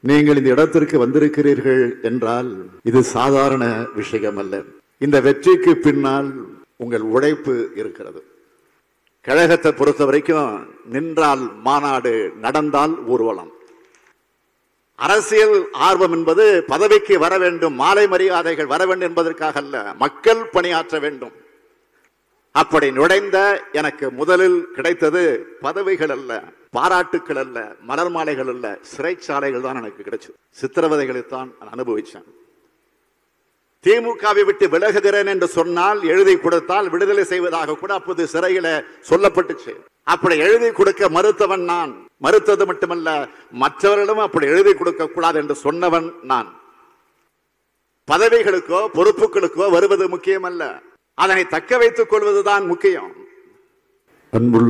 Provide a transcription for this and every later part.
நீங்கள் இந்த இடத்திற்கு வந்திருக்கிறீர்கள் என்றால் இது சாதாரண விஷயம் அல்ல இந்த வெற்றிக்கு பின்னால் உங்கள் உழைப்பு இருக்கிறது கழகத்தை பொறுத்த வரைக்கும் நின்றால் மாநாடு நடந்தால் ஊர்வலம் அரசியல் ஆர்வம் என்பது பதவிக்கு வர வேண்டும் மாலை மரியாதைகள் வர வேண்டும் என்பதற்காக அல்ல மக்கள் பணியாற்ற வேண்டும் அப்படி நுழைந்த எனக்கு முதலில் கிடைத்தது பதவிகள் அல்ல பாராட்டுக்கள் அல்ல மலர் மாலைகள் அல்ல சிறைச்சாலைகள் தான் எனக்கு கிடைச்சது சித்திரவதைகளை தான் நான் அனுபவிச்சேன் திமுகவை விட்டு விலகுகிறேன் என்று சொன்னால் எழுதி கொடுத்தால் விடுதலை செய்வதாக கூட அப்போது சிறையில சொல்லப்பட்டுச்சு அப்படி எழுதி கொடுக்க மறுத்தவன் நான் மறுத்தது மட்டுமல்ல மற்றவர்களும் அப்படி எழுதி கொடுக்க கூடாது என்று சொன்னவன் நான் பதவிகளுக்கோ பொறுப்புகளுக்கோ வருவது முக்கியமல்ல அதனை தக்க வைத்துக் கொள்வதுதான் முக்கியம் அன்புள்ள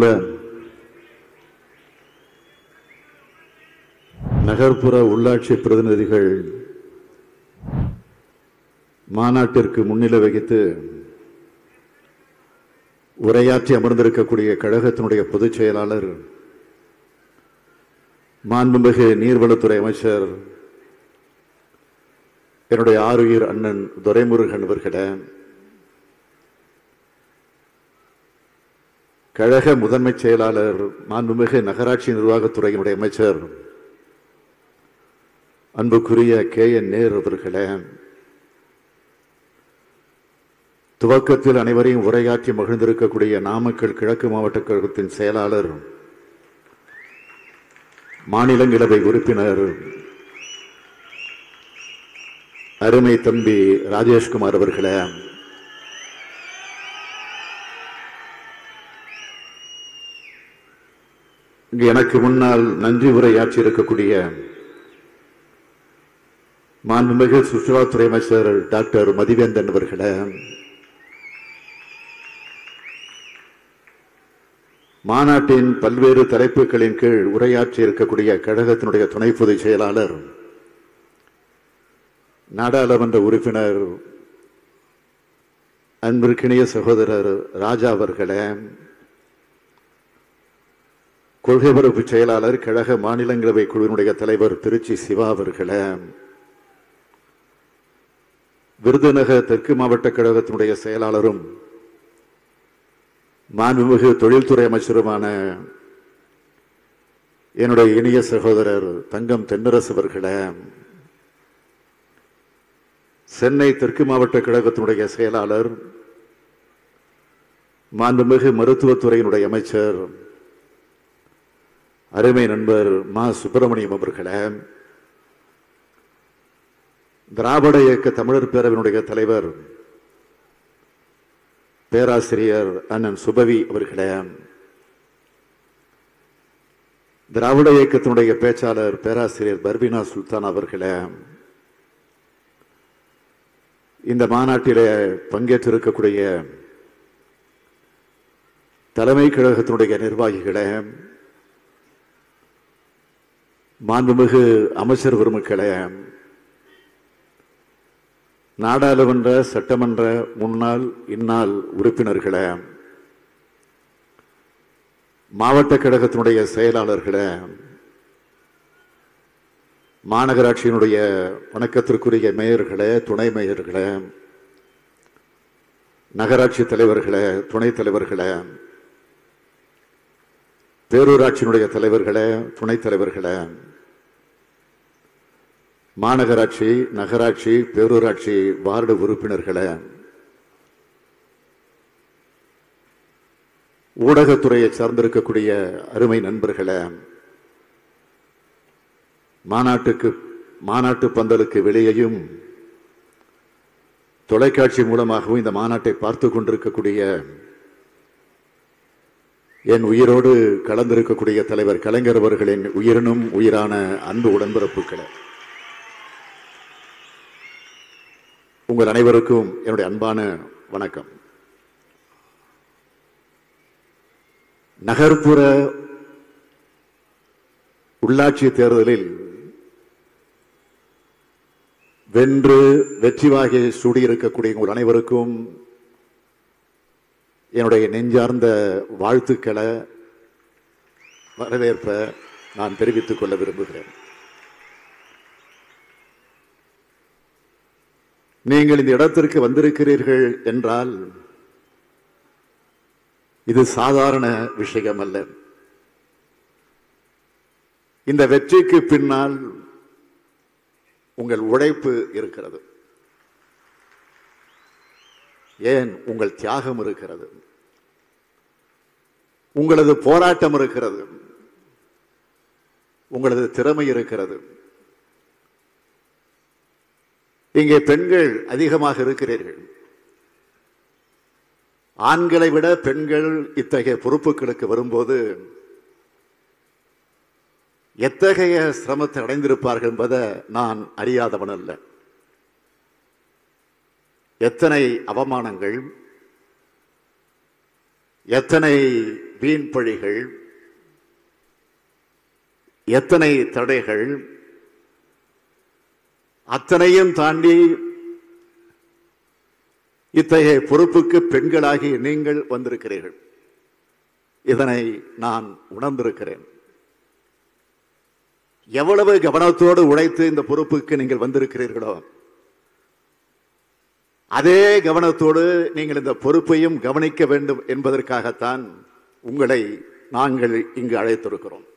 நகர்ப்புற உள்ளாட்சி பிரதிநிதிகள் மாநாட்டிற்கு முன்னிலை வகித்து உரையாற்றி அமர்ந்திருக்கக்கூடிய கழகத்தினுடைய பொதுச் செயலாளர் மாண்புமிகு நீர்வளத்துறை அமைச்சர் என்னுடைய ஆறுயிர் அண்ணன் துரைமுருகன் அவர்களே கழக முதன்மை செயலாளர் மாண்புமிகு நகராட்சி நிர்வாகத்துறையினுடைய அமைச்சர் அன்புக்குரிய கே என் நேர் அவர்களே துவக்கத்தில் அனைவரையும் உரையாற்றி மகிழ்ந்திருக்கக்கூடிய நாமக்கல் கிழக்கு மாவட்ட கழகத்தின் செயலாளர் மாநிலங்களவை உறுப்பினர் அருமை தம்பி ராஜேஷ்குமார் அவர்களே இங்கு எனக்கு முன்னால் நன்றி உரையாற்றி இருக்கக்கூடிய மாண்புமிகு சுற்றுலாத்துறை அமைச்சர் டாக்டர் மதிவேந்தன் அவர்களே மாநாட்டின் பல்வேறு தலைப்புகளின் கீழ் உரையாற்றி இருக்கக்கூடிய கழகத்தினுடைய துணை பொதுச் செயலாளர் நாடாளுமன்ற உறுப்பினர் அன்பிற்கினிய சகோதரர் ராஜா அவர்களே கொள்கை பரப்பு செயலாளர் கழக மாநிலங்களவை குழுவினுடைய தலைவர் திருச்சி சிவா அவர்களே விருதுநகர் தெற்கு மாவட்ட கழகத்தினுடைய செயலாளரும் மாண்புமிகு தொழில்துறை அமைச்சருமான என்னுடைய இனிய சகோதரர் தங்கம் தென்னரசு அவர்களே சென்னை தெற்கு மாவட்ட கழகத்தினுடைய செயலாளர் மாண்புமிகு மருத்துவத்துறையினுடைய அமைச்சர் அருமை நண்பர் மா சுப்பிரமணியம் அவர்களே திராவிட இயக்க தமிழர் பேரவையினுடைய தலைவர் பேராசிரியர் அண்ணன் சுபவி அவர்களே திராவிட இயக்கத்தினுடைய பேச்சாளர் பேராசிரியர் பர்வீனா சுல்தான் அவர்களே இந்த மாநாட்டிலே பங்கேற்றிருக்கக்கூடிய தலைமை கழகத்தினுடைய நிர்வாகிகளே மாண்புமிகு அமைச்சர் பெருமக்களே நாடாளுமன்ற சட்டமன்ற முன்னாள் இந்நாள் உறுப்பினர்களே மாவட்ட கழகத்தினுடைய செயலாளர்களே மாநகராட்சியினுடைய வணக்கத்திற்குரிய மேயர்களே துணை மேயர்களே நகராட்சி தலைவர்களே துணைத் தலைவர்களே பேரூராட்சியினுடைய தலைவர்களே துணைத் தலைவர்களே மாநகராட்சி நகராட்சி பேரூராட்சி வார்டு உறுப்பினர்களே ஊடகத்துறையை சார்ந்திருக்கக்கூடிய அருமை நண்பர்களே மாநாட்டுக்கு மாநாட்டு பந்தலுக்கு வெளியேயும் தொலைக்காட்சி மூலமாகவும் இந்த மாநாட்டை பார்த்து கொண்டிருக்கக்கூடிய என் உயிரோடு கலந்திருக்கக்கூடிய தலைவர் கலைஞர் அவர்களின் உயிரினும் உயிரான அன்பு உடன்பிறப்புகளே உங்கள் அனைவருக்கும் என்னுடைய அன்பான வணக்கம் நகர்ப்புற உள்ளாட்சி தேர்தலில் வென்று வெற்றி வாகை சூடியிருக்கக்கூடிய உங்கள் அனைவருக்கும் என்னுடைய நெஞ்சார்ந்த வாழ்த்துக்களை வரவேற்ப நான் தெரிவித்துக் கொள்ள விரும்புகிறேன் நீங்கள் இந்த இடத்திற்கு வந்திருக்கிறீர்கள் என்றால் இது சாதாரண விஷயம் அல்ல இந்த வெற்றிக்கு பின்னால் உங்கள் உழைப்பு இருக்கிறது ஏன் உங்கள் தியாகம் இருக்கிறது உங்களது போராட்டம் இருக்கிறது உங்களது திறமை இருக்கிறது இங்கே பெண்கள் அதிகமாக இருக்கிறீர்கள் ஆண்களை விட பெண்கள் இத்தகைய பொறுப்புகளுக்கு வரும்போது எத்தகைய சிரமத்தை அடைந்திருப்பார்கள் என்பதை நான் அறியாதவன் அல்ல எத்தனை அவமானங்கள் எத்தனை வீண் பழிகள் எத்தனை தடைகள் அத்தனையும் தாண்டி இத்தகைய பொறுப்புக்கு பெண்களாகி நீங்கள் வந்திருக்கிறீர்கள் இதனை நான் உணர்ந்திருக்கிறேன் எவ்வளவு கவனத்தோடு உழைத்து இந்த பொறுப்புக்கு நீங்கள் வந்திருக்கிறீர்களோ அதே கவனத்தோடு நீங்கள் இந்த பொறுப்பையும் கவனிக்க வேண்டும் என்பதற்காகத்தான் உங்களை நாங்கள் இங்கு அழைத்திருக்கிறோம்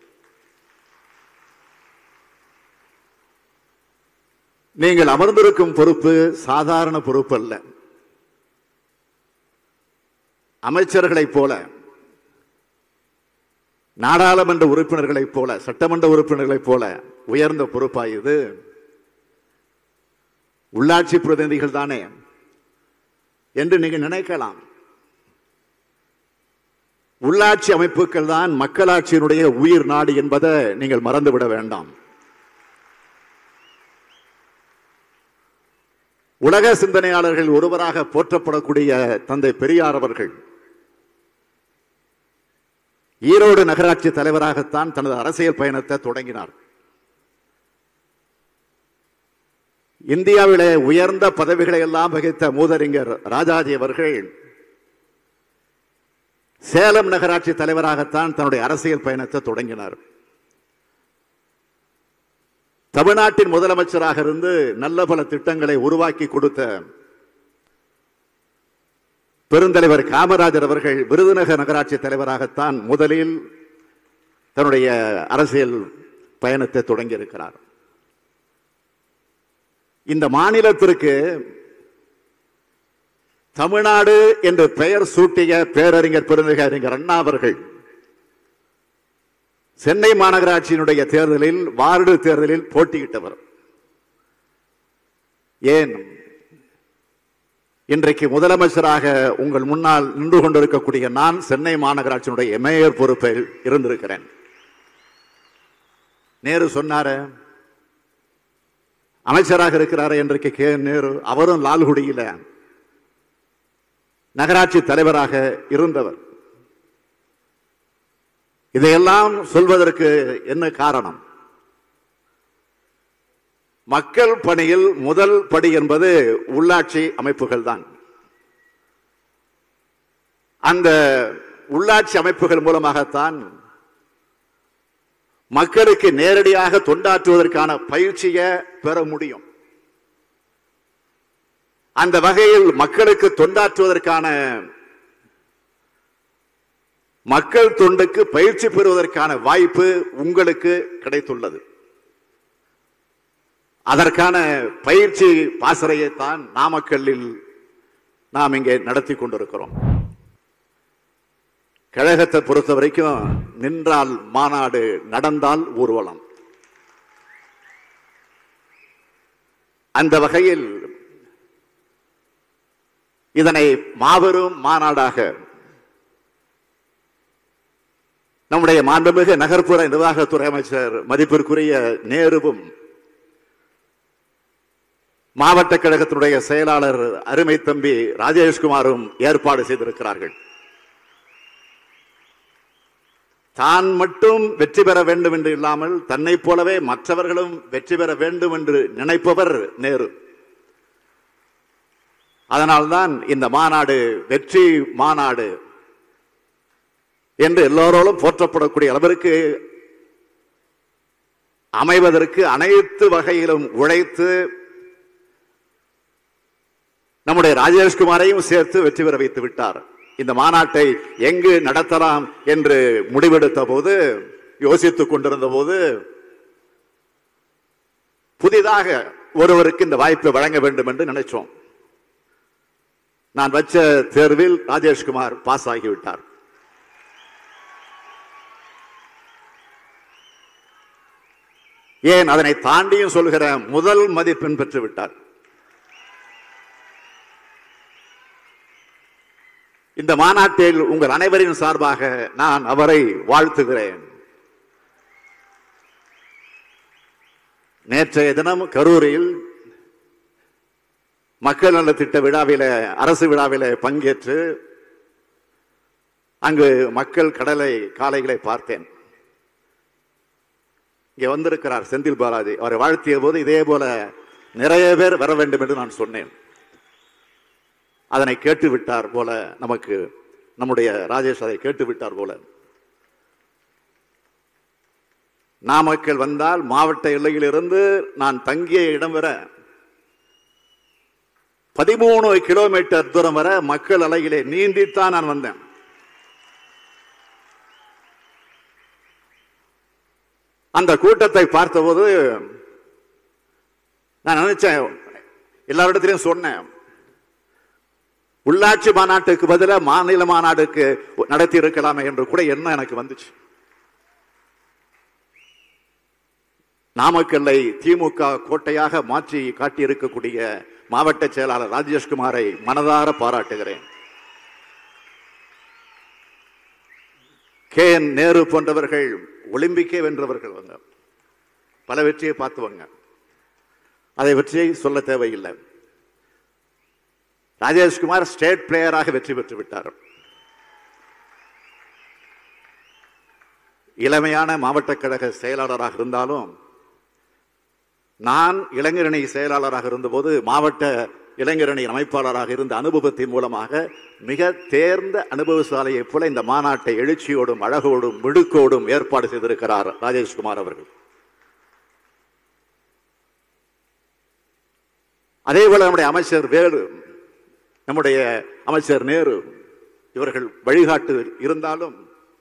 நீங்கள் அமர்ந்திருக்கும் பொறுப்பு சாதாரண பொறுப்பு அல்ல அமைச்சர்களைப் போல நாடாளுமன்ற உறுப்பினர்களைப் போல சட்டமன்ற உறுப்பினர்களைப் போல உயர்ந்த பொறுப்பாய் இது உள்ளாட்சி பிரதிநிதிகள் தானே என்று நீங்க நினைக்கலாம் உள்ளாட்சி அமைப்புகள் தான் மக்களாட்சியினுடைய உயிர் நாடு என்பதை நீங்கள் மறந்துவிட வேண்டாம் உலக சிந்தனையாளர்கள் ஒருவராக போற்றப்படக்கூடிய தந்தை பெரியார் அவர்கள் ஈரோடு நகராட்சி தலைவராகத்தான் தனது அரசியல் பயணத்தை தொடங்கினார் இந்தியாவிலே உயர்ந்த பதவிகளை எல்லாம் வகித்த மூதறிஞர் ராஜாஜி அவர்கள் சேலம் நகராட்சி தலைவராகத்தான் தன்னுடைய அரசியல் பயணத்தை தொடங்கினார் தமிழ்நாட்டின் முதலமைச்சராக இருந்து நல்ல பல திட்டங்களை உருவாக்கி கொடுத்த பெருந்தலைவர் காமராஜர் அவர்கள் விருதுநகர் நகராட்சி தலைவராகத்தான் முதலில் தன்னுடைய அரசியல் பயணத்தை தொடங்கி இருக்கிறார் இந்த மாநிலத்திற்கு தமிழ்நாடு என்று பெயர் சூட்டிய பேரறிஞர் பெருந்தகை அறிஞர் அண்ணா அவர்கள் சென்னை மாநகராட்சியினுடைய தேர்தலில் வார்டு தேர்தலில் போட்டியிட்டவர் ஏன் இன்றைக்கு முதலமைச்சராக உங்கள் முன்னால் நின்று கொண்டிருக்கக்கூடிய நான் சென்னை மாநகராட்சியினுடைய மேயர் பொறுப்பில் இருந்திருக்கிறேன் நேரு சொன்னார அமைச்சராக இருக்கிறாரு இன்றைக்கு கே நேரு அவரும் லால்குடியில நகராட்சி தலைவராக இருந்தவர் இதையெல்லாம் சொல்வதற்கு என்ன காரணம் மக்கள் பணியில் முதல் படி என்பது உள்ளாட்சி அமைப்புகள் தான் அந்த உள்ளாட்சி அமைப்புகள் மூலமாகத்தான் மக்களுக்கு நேரடியாக தொண்டாற்றுவதற்கான பயிற்சியை பெற முடியும் அந்த வகையில் மக்களுக்கு தொண்டாற்றுவதற்கான மக்கள் தொண்டுக்கு பயிற்சி பெறுவதற்கான வாய்ப்பு உங்களுக்கு கிடைத்துள்ளது அதற்கான பயிற்சி பாசறையை தான் நாமக்கல்லில் நாம் இங்கே நடத்தி கொண்டிருக்கிறோம் கழகத்தை பொறுத்த வரைக்கும் நின்றால் மாநாடு நடந்தால் ஊர்வலம் அந்த வகையில் இதனை மாபெரும் மாநாடாக நம்முடைய மாண்புமிகு நகர்ப்புற நிர்வாகத்துறை அமைச்சர் மதிப்பிற்குரிய நேருவும் மாவட்ட கழகத்தினுடைய செயலாளர் அருமை தம்பி ராஜேஷ்குமாரும் ஏற்பாடு செய்திருக்கிறார்கள் தான் மட்டும் வெற்றி பெற வேண்டும் என்று இல்லாமல் தன்னை போலவே மற்றவர்களும் வெற்றி பெற வேண்டும் என்று நினைப்பவர் நேரு அதனால்தான் இந்த மாநாடு வெற்றி மாநாடு என்று எல்லோரோடும் போற்றப்படக்கூடிய அளவிற்கு அமைவதற்கு அனைத்து வகையிலும் உழைத்து நம்முடைய ராஜேஷ்குமாரையும் சேர்த்து வெற்றி பெற வைத்து விட்டார் இந்த மாநாட்டை எங்கு நடத்தலாம் என்று முடிவெடுத்த போது யோசித்துக் கொண்டிருந்த போது புதிதாக ஒருவருக்கு இந்த வாய்ப்பை வழங்க வேண்டும் என்று நினைச்சோம் நான் வச்ச தேர்வில் ராஜேஷ்குமார் பாஸ் ஆகிவிட்டார் ஏன் அதனை தாண்டியும் சொல்கிற முதல் மதிப்பெண் பெற்று விட்டார் இந்த மாநாட்டில் உங்கள் அனைவரின் சார்பாக நான் அவரை வாழ்த்துகிறேன் நேற்றைய தினம் கரூரில் மக்கள் நல திட்ட விழாவில அரசு விழாவில பங்கேற்று அங்கு மக்கள் கடலை காளைகளை பார்த்தேன் இங்கே வந்திருக்கிறார் செந்தில் பாலாஜி அவரை வாழ்த்திய போது இதே போல நிறைய பேர் வர வேண்டும் என்று நான் சொன்னேன் அதனை கேட்டு விட்டார் போல நமக்கு நம்முடைய ராஜேஷ் அதை கேட்டு விட்டார் போல நாமக்கல் வந்தால் மாவட்ட எல்லையிலிருந்து நான் தங்கிய இடம் வர பதிமூணு கிலோமீட்டர் தூரம் வர மக்கள் அலையிலே நீந்தித்தான் நான் வந்தேன் அந்த கூட்டத்தை பார்த்தபோது நான் நினைச்சேன் எல்லாரிடத்திலையும் சொன்னேன் உள்ளாட்சி மாநாட்டுக்கு பதிலாக மாநில மாநாடுக்கு நடத்தி இருக்கலாமே என்று கூட எண்ணம் எனக்கு வந்துச்சு நாமக்கல்லை திமுக கோட்டையாக மாற்றி காட்டியிருக்கக்கூடிய மாவட்ட செயலாளர் ராஜேஷ்குமாரை மனதார பாராட்டுகிறேன் கே என் நேரு போன்றவர்கள் ஒலிம்பிக்கே வென்றவர்கள் அவங்க பல வெற்றியை பார்த்தவங்க அதை வெற்றியை சொல்ல தேவையில்லை ராஜேஷ்குமார் ஸ்டேட் பிளேயராக வெற்றி பெற்று விட்டார் இளமையான மாவட்ட கழக செயலாளராக இருந்தாலும் நான் இளைஞரணி செயலாளராக இருந்தபோது மாவட்ட இளைஞரணி அமைப்பாளராக இருந்த அனுபவத்தின் மூலமாக மிக தேர்ந்த அனுபவசாலையைப் போல இந்த மாநாட்டை எழுச்சியோடும் அழகோடும் மிடுக்கோடும் ஏற்பாடு செய்திருக்கிறார் ராஜேஷ்குமார் அவர்கள் அதே போல நம்முடைய அமைச்சர் வேலு நம்முடைய அமைச்சர் நேரு இவர்கள் வழிகாட்டு இருந்தாலும்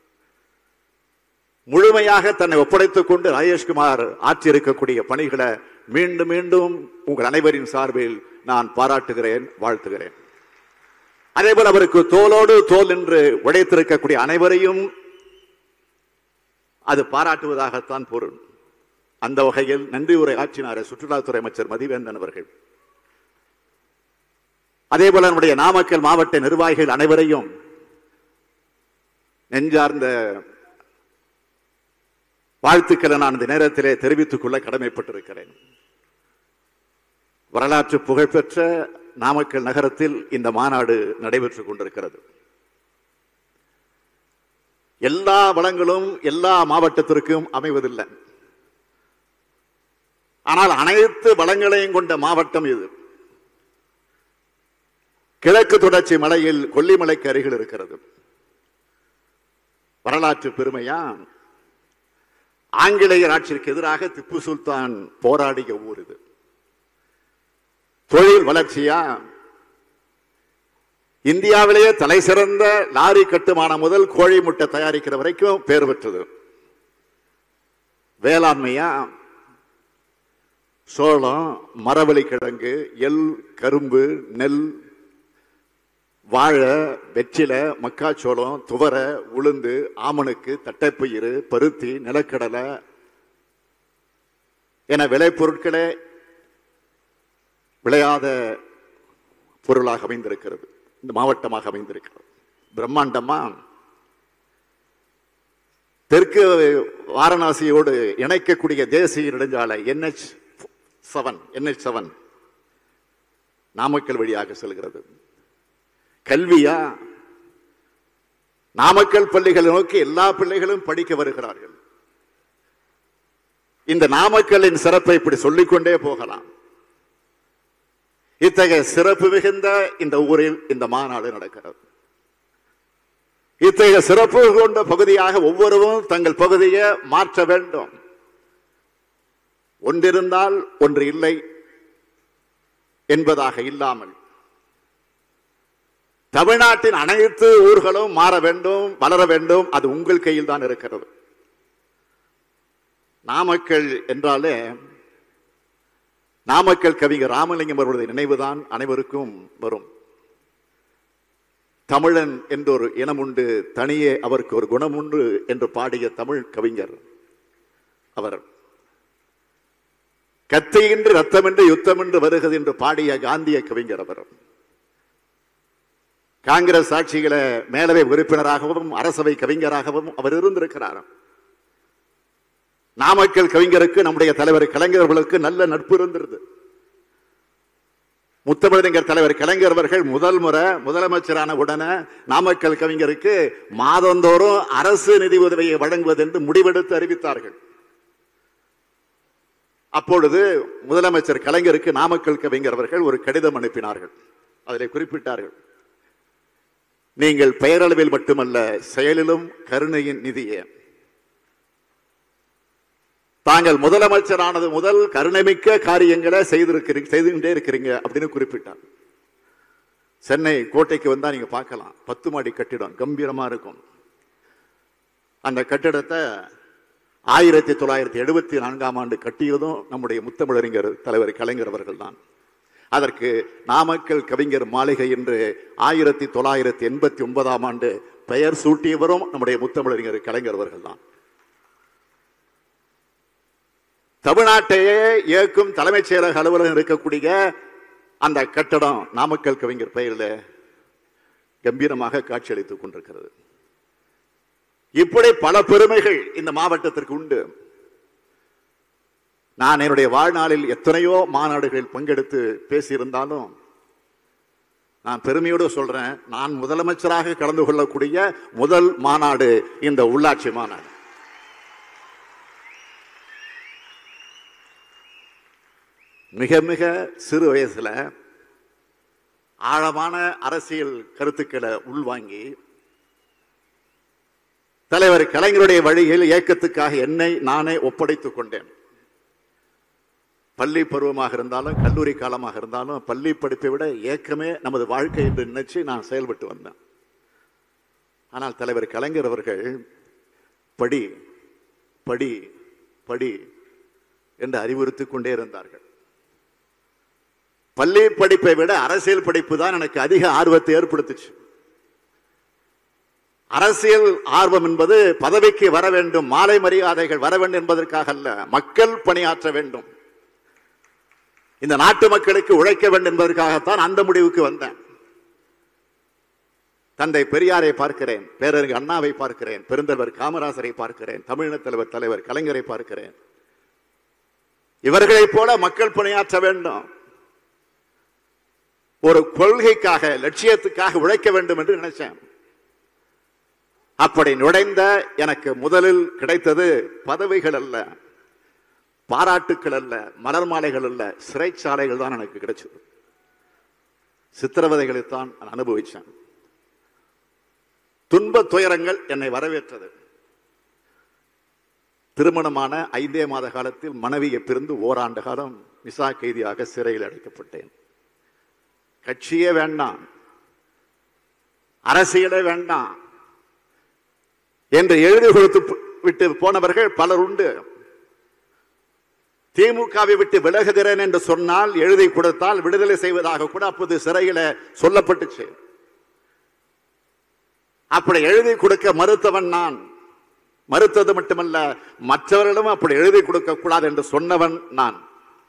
முழுமையாக தன்னை ஒப்படைத்துக் கொண்டு ராஜேஷ்குமார் ஆற்றியிருக்கக்கூடிய பணிகளை மீண்டும் மீண்டும் உங்கள் அனைவரின் சார்பில் நான் பாராட்டுகிறேன் வாழ்த்துகிறேன் அதேபோல் அவருக்கு தோளோடு தோல் என்று உடைத்திருக்கக்கூடிய அனைவரையும் அது பாராட்டுவதாகத்தான் பொருள் அந்த வகையில் நன்றி உரை ஆற்றினார் சுற்றுலாத்துறை அமைச்சர் மதிவேந்தன் அவர்கள் அதே போல நம்முடைய நாமக்கல் மாவட்ட நிர்வாகிகள் அனைவரையும் நெஞ்சார்ந்த வாழ்த்துக்களை நான் இந்த நேரத்திலே தெரிவித்துக் கொள்ள கடமைப்பட்டிருக்கிறேன் வரலாற்று புகழ்பெற்ற நாமக்கல் நகரத்தில் இந்த மாநாடு நடைபெற்றுக் கொண்டிருக்கிறது எல்லா வளங்களும் எல்லா மாவட்டத்திற்கும் அமைவதில்லை ஆனால் அனைத்து வளங்களையும் கொண்ட மாவட்டம் இது கிழக்கு தொடர்ச்சி மலையில் கொல்லிமலைக்கு அருகில் இருக்கிறது வரலாற்று பெருமையா ஆங்கிலேயர் ஆட்சிக்கு எதிராக திப்பு சுல்தான் போராடிய ஊர் இது தொழில் வளர்ச்சியா இந்தியாவிலேயே தலை சிறந்த லாரி கட்டுமானம் முதல் கோழி முட்டை தயாரிக்கிற வரைக்கும் பேர் பெற்றது வேளாண்மையா சோளம் மரவள்ளி கிழங்கு எள் கரும்பு நெல் வாழை வெற்றிலை மக்காச்சோளம் துவரை உளுந்து ஆமணுக்கு தட்டைப்பயிறு பருத்தி நிலக்கடலை என விளைபொருட்களே விளையாத பொருளாக அமைந்திருக்கிறது இந்த மாவட்டமாக அமைந்திருக்கிறது பிரம்மாண்டமா தெற்கு வாரணாசியோடு இணைக்கக்கூடிய தேசிய நெடுஞ்சாலை NH seven NH seven Namakkal வழியாக செல்கிறது கல்வியா நாமக்கல் பள்ளிகளை நோக்கி எல்லா பிள்ளைகளும் படிக்க வருகிறார்கள் இந்த நாமக்கல்லின் சிறப்பை இப்படி சொல்லிக்கொண்டே போகலாம் இத்தகைய சிறப்பு மிகுந்த இந்த ஊரில் இந்த மாநாடு நடக்கிறது இத்தகைய சிறப்பு கொண்ட பகுதியாக ஒவ்வொருவரும் தங்கள் பகுதியை மாற்ற வேண்டும் ஒன்றிருந்தால் ஒன்று இல்லை என்பதாக இல்லாமல் தமிழ்நாட்டின் அனைத்து ஊர்களும் மாற வேண்டும் வளர வேண்டும் அது உங்கள் கையில் தான் இருக்கிறது நாமக்கல் என்றாலே நாமக்கல் கவிஞர் ராமலிங்கம் அவருடைய நினைவுதான் அனைவருக்கும் வரும் தமிழன் என்ற ஒரு இனம் உண்டு தனியே அவருக்கு ஒரு குணம் உண்டு என்று பாடிய தமிழ் கவிஞர் அவர் கத்தையின்றி ரத்தமின்றி யுத்தமின்றி வருகிறது என்று பாடிய காந்திய கவிஞர் அவர் காங்கிரஸ் ஆட்சிகளை மேலவை உறுப்பினராகவும் அரசவை கவிஞராகவும் அவர் இருந்திருக்கிறார் நாமக்கல் கவிஞருக்கு நம்முடைய தலைவர் கலைஞர்களுக்கு நல்ல நட்பு இருந்திருது முத்தமிழறிஞர் தலைவர் கலைஞர் அவர்கள் முதல் முறை முதலமைச்சரான உடனே நாமக்கல் கவிஞருக்கு மாதந்தோறும் அரசு நிதி உதவியை வழங்குவது என்று முடிவெடுத்து அறிவித்தார்கள் அப்பொழுது முதலமைச்சர் கலைஞருக்கு நாமக்கல் கவிஞர் அவர்கள் ஒரு கடிதம் அனுப்பினார்கள் அதில் குறிப்பிட்டார்கள் நீங்கள் பெயரளவில் மட்டுமல்ல செயலிலும் கருணையின் நிதியே தாங்கள் முதலமைச்சரானது முதல் கருணைமிக்க காரியங்களை செய்திருக்கிறீங்க செய்துகிட்டே இருக்கிறீங்க அப்படின்னு குறிப்பிட்டார் சென்னை கோட்டைக்கு வந்தா நீங்க பார்க்கலாம் பத்து மாடி கட்டிடம் கம்பீரமா இருக்கும் அந்த கட்டிடத்தை ஆயிரத்தி தொள்ளாயிரத்தி எழுபத்தி நான்காம் ஆண்டு கட்டியதும் நம்முடைய முத்தமிழறிஞர் தலைவர் கலைஞர் அவர்கள் தான் அதற்கு நாமக்கல் கவிஞர் மாளிகை என்று ஆயிரத்தி தொள்ளாயிரத்தி எண்பத்தி ஒன்பதாம் ஆண்டு பெயர் சூட்டியவரும் நம்முடைய முத்தமிழறிஞர் கலைஞர் அவர்கள் தான் தமிழ்நாட்டையே இயக்கும் தலைமைச் செயலக அலுவலகம் இருக்கக்கூடிய அந்த கட்டடம் நாமக்கல் கவிஞர் பெயரில் கம்பீரமாக காட்சியளித்துக் கொண்டிருக்கிறது இப்படி பல பெருமைகள் இந்த மாவட்டத்திற்கு உண்டு நான் என்னுடைய வாழ்நாளில் எத்தனையோ மாநாடுகளில் பங்கெடுத்து பேசியிருந்தாலும் நான் பெருமையோடு சொல்றேன் நான் முதலமைச்சராக கலந்து கொள்ளக்கூடிய முதல் மாநாடு இந்த உள்ளாட்சி மாநாடு மிக மிக சிறு வயசுல ஆழமான அரசியல் கருத்துக்களை உள்வாங்கி தலைவர் கலைஞருடைய வழியில் இயக்கத்துக்காக என்னை நானே ஒப்படைத்துக் கொண்டேன் பள்ளி பருவமாக இருந்தாலும் கல்லூரி காலமாக இருந்தாலும் பள்ளி படிப்பை விட ஏக்கமே நமது வாழ்க்கை என்று நினைச்சு நான் செயல்பட்டு வந்தேன் ஆனால் தலைவர் கலைஞர் அவர்கள் படி படி படி என்று அறிவுறுத்திக் கொண்டே இருந்தார்கள் பள்ளி படிப்பை விட அரசியல் படிப்பு தான் எனக்கு அதிக ஆர்வத்தை ஏற்படுத்துச்சு அரசியல் ஆர்வம் என்பது பதவிக்கு வர வேண்டும் மாலை மரியாதைகள் வர வேண்டும் என்பதற்காக அல்ல மக்கள் பணியாற்ற வேண்டும் இந்த நாட்டு மக்களுக்கு உழைக்க வேண்டும் என்பதற்காகத்தான் அந்த முடிவுக்கு வந்தேன் தந்தை பெரியாரை பார்க்கிறேன் பேரறிஞர் அண்ணாவை பார்க்கிறேன் பெருந்தலைவர் காமராசரை பார்க்கிறேன் தமிழின தலைவர் தலைவர் கலைஞரை பார்க்கிறேன் இவர்களைப் போல மக்கள் பணியாற்ற வேண்டும் ஒரு கொள்கைக்காக லட்சியத்துக்காக உழைக்க வேண்டும் என்று நினைச்சேன் அப்படி நுழைந்த எனக்கு முதலில் கிடைத்தது பதவிகள் அல்ல பாராட்டுக்கள் அல்ல மலர் மாலைகள் அல்ல சிறைச்சாலைகள் தான் எனக்கு கிடைச்சது சித்திரவதைகளைத்தான் நான் அனுபவிச்சேன் துன்ப துயரங்கள் என்னை வரவேற்றது திருமணமான ஐந்தே மாத காலத்தில் மனைவியை பிரிந்து ஓராண்டு காலம் மிசா கைதியாக சிறையில் அடைக்கப்பட்டேன் கட்சியே வேண்டாம் அரசியலே வேண்டாம் என்று எழுதி கொடுத்து விட்டு போனவர்கள் பலர் உண்டு திமுகவை விட்டு விலகுகிறேன் என்று சொன்னால் எழுதி கொடுத்தால் விடுதலை செய்வதாக கூட அப்போது சிறையில சொல்லப்பட்டுச்சு அப்படி எழுதி கொடுக்க மறுத்தவன் நான் மறுத்தது மட்டுமல்ல மற்றவர்களும் அப்படி எழுதி கொடுக்க கூடாது என்று சொன்னவன் நான்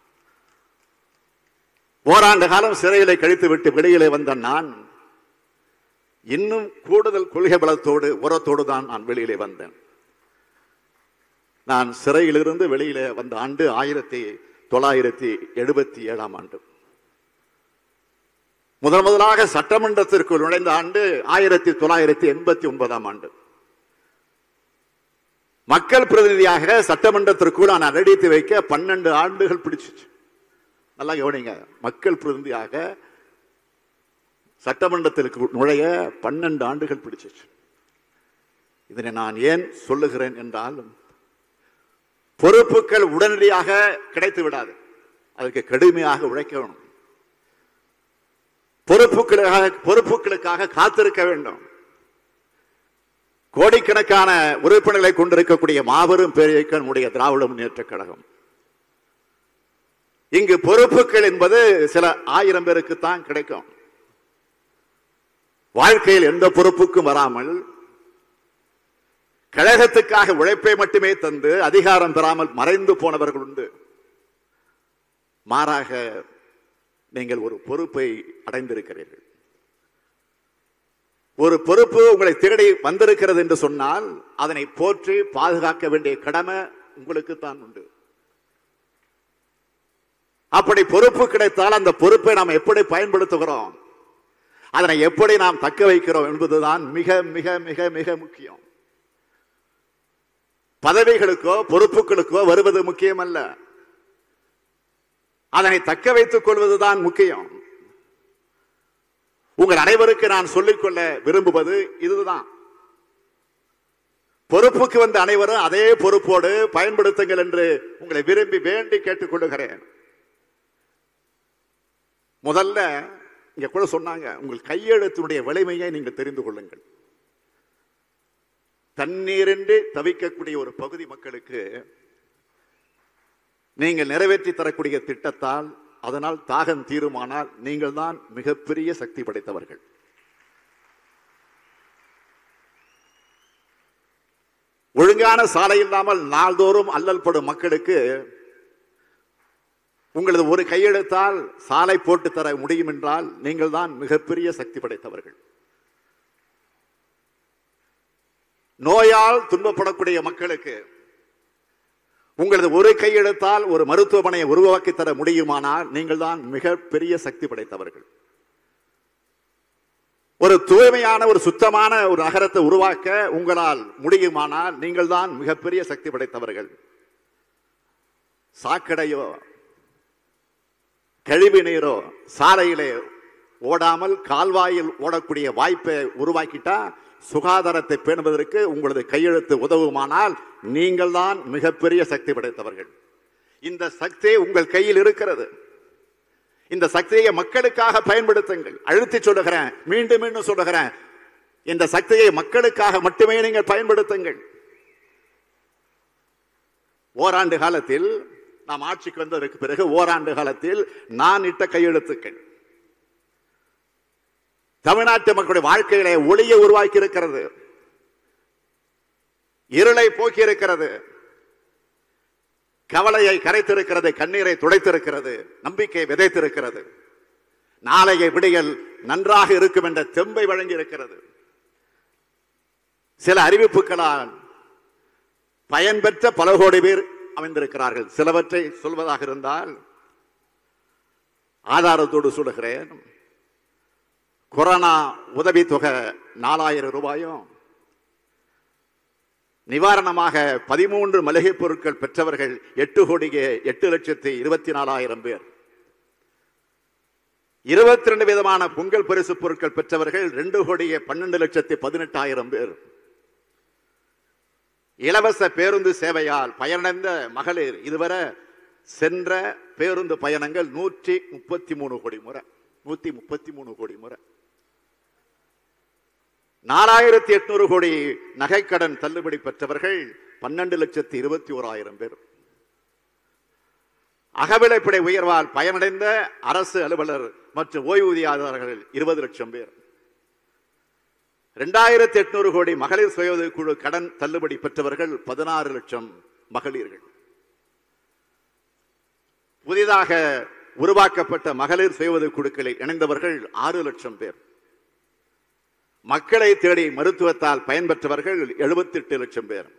ஓராண்டு காலம் சிறையிலே கழித்து விட்டு வெளியிலே வந்த நான் இன்னும் கூடுதல் கொள்கை பலத்தோடு உரத்தோடு தான் நான் வெளியிலே வந்தேன் நான் சிறையிலிருந்து வெளியிலே வந்த ஆண்டு ஆயிரத்தி தொள்ளாயிரத்தி எழுபத்தி ஏழாம் ஆண்டு முதன் முதலாக சட்டமன்றத்திற்குள் நுழைந்த ஆண்டு ஆயிரத்தி தொள்ளாயிரத்தி எண்பத்தி ஒன்பதாம் ஆண்டு மக்கள் பிரதிநிதியாக சட்டமன்றத்திற்குள் நான் அடித்து வைக்க பன்னெண்டு ஆண்டுகள் பிடிச்சிச்சு நல்லா கவனிங்க மக்கள் பிரதிநிதியாக சட்டமன்றத்திற்கு நுழைய பன்னெண்டு ஆண்டுகள் பிடிச்சிச்சு இதனை நான் ஏன் சொல்லுகிறேன் என்றால் பொறுப்புகள் உடனடியாக கிடைத்து விடாது அதற்கு கடுமையாக உழைக்க வேணும் பொறுப்புகளுக்காக பொறுப்புகளுக்காக காத்திருக்க வேண்டும் கோடிக்கணக்கான உறுப்பினர்களை கொண்டிருக்கக்கூடிய மாபெரும் பேரியக்கம் நம்முடைய திராவிட முன்னேற்ற கழகம் இங்கு பொறுப்புகள் என்பது சில ஆயிரம் பேருக்கு தான் கிடைக்கும் வாழ்க்கையில் எந்த பொறுப்புக்கும் வராமல் கழகத்துக்காக உழைப்பை மட்டுமே தந்து அதிகாரம் பெறாமல் மறைந்து போனவர்கள் உண்டு மாறாக நீங்கள் ஒரு பொறுப்பை அடைந்திருக்கிறீர்கள் ஒரு பொறுப்பு உங்களை தேடி வந்திருக்கிறது என்று சொன்னால் அதனை போற்றி பாதுகாக்க வேண்டிய கடமை உங்களுக்கு தான் உண்டு அப்படி பொறுப்பு கிடைத்தால் அந்த பொறுப்பை நாம் எப்படி பயன்படுத்துகிறோம் அதனை எப்படி நாம் தக்க வைக்கிறோம் என்பதுதான் மிக மிக மிக மிக முக்கியம் பதவிகளுக்கோ பொறுப்புகளுக்கோ வருவது முக்கியமல்ல அதனை தக்க வைத்துக் கொள்வதுதான் முக்கியம் உங்கள் அனைவருக்கு நான் சொல்லிக்கொள்ள விரும்புவது இதுதான் பொறுப்புக்கு வந்த அனைவரும் அதே பொறுப்போடு பயன்படுத்துங்கள் என்று உங்களை விரும்பி வேண்டி கேட்டுக்கொள்ளுகிறேன் முதல்ல இங்க கூட சொன்னாங்க உங்கள் கையெழுத்தினுடைய வலிமையை நீங்கள் தெரிந்து கொள்ளுங்கள் தண்ணீரின்றி தவிக்கக்கூடிய ஒரு பகுதி மக்களுக்கு நீங்கள் நிறைவேற்றி தரக்கூடிய திட்டத்தால் அதனால் தாகம் தீருமானால் நீங்கள் தான் மிகப்பெரிய சக்தி படைத்தவர்கள் ஒழுங்கான சாலை இல்லாமல் நாள்தோறும் அல்லல் படும் மக்களுக்கு உங்களது ஒரு கையெழுத்தால் சாலை போட்டு தர முடியும் என்றால் நீங்கள் தான் மிகப்பெரிய சக்தி படைத்தவர்கள் நோயால் துன்பப்படக்கூடிய மக்களுக்கு உங்களது ஒரு கையெழுத்தால் ஒரு மருத்துவமனையை உருவாக்கி தர முடியுமானால் நீங்கள் தான் மிகப்பெரிய சக்தி படைத்தவர்கள் ஒரு தூய்மையான ஒரு சுத்தமான ஒரு நகரத்தை உருவாக்க உங்களால் முடியுமானால் நீங்கள் தான் மிகப்பெரிய சக்தி படைத்தவர்கள் சாக்கடையோ கழிவு நீரோ சாலையிலே ஓடாமல் கால்வாயில் ஓடக்கூடிய வாய்ப்பை உருவாக்கிட்டா சுகாதாரத்தை பேணுவதற்கு உங்களது கையெழுத்து உதவுமானால் நீங்கள் தான் மிகப்பெரிய சக்தி படைத்தவர்கள் இந்த சக்தி உங்கள் கையில் இருக்கிறது இந்த சக்தியை மக்களுக்காக பயன்படுத்துங்கள் அழுத்தி சொல்லுகிறேன் மீண்டும் மீண்டும் சொல்லுகிறேன் இந்த சக்தியை மக்களுக்காக மட்டுமே நீங்கள் பயன்படுத்துங்கள் ஓராண்டு காலத்தில் நாம் ஆட்சிக்கு வந்ததற்கு பிறகு ஓராண்டு காலத்தில் நான் இட்ட கையெழுத்துக்கள் தமிழ்நாட்டு மக்களுடைய வாழ்க்கையிலே ஒளியை உருவாக்கி இருக்கிறது இருளை போக்கி இருக்கிறது கவலையை கரைத்திருக்கிறது கண்ணீரை துடைத்திருக்கிறது நம்பிக்கை விதைத்திருக்கிறது நாளைய விடியல் நன்றாக இருக்கும் என்ற தெம்பை வழங்கி இருக்கிறது சில அறிவிப்புகளால் பயன்பெற்ற பல கோடி பேர் அமைந்திருக்கிறார்கள் சிலவற்றை சொல்வதாக இருந்தால் ஆதாரத்தோடு சொல்லுகிறேன் கொரோனா உதவித்தொகை நாலாயிரம் ரூபாயும் நிவாரணமாக பதிமூன்று மளிகை பொருட்கள் பெற்றவர்கள் எட்டு கோடியே எட்டு லட்சத்தி இருபத்தி நாலாயிரம் பேர் இருபத்தி ரெண்டு விதமான பொங்கல் பரிசு பொருட்கள் பெற்றவர்கள் ரெண்டு கோடியே பன்னெண்டு லட்சத்தி பதினெட்டாயிரம் பேர் இலவச பேருந்து சேவையால் பயனடைந்த மகளிர் இதுவரை சென்ற பேருந்து பயணங்கள் நூற்றி முப்பத்தி மூணு கோடி முறை நூத்தி முப்பத்தி மூணு கோடி முறை நாலாயிரத்தி எட்நூறு கோடி நகைக்கடன் தள்ளுபடி பெற்றவர்கள் பன்னெண்டு லட்சத்தி இருபத்தி ஓராயிரம் பேர் அகவிலைப்படை உயர்வால் பயனடைந்த அரசு அலுவலர் மற்றும் ஓய்வூதியாளர்கள் இருபது லட்சம் பேர் இரண்டாயிரத்தி எட்நூறு கோடி மகளிர் சுய உதவிக் குழு கடன் தள்ளுபடி பெற்றவர்கள் பதினாறு லட்சம் மகளிர்கள் புதிதாக உருவாக்கப்பட்ட மகளிர் சுய உதவிக் குழுக்களில் இணைந்தவர்கள் ஆறு லட்சம் பேர் மக்களை தேடி மருத்துவத்தால் பயன்பெற்றவர்கள் எழுபத்தி எட்டு லட்சம் பேர்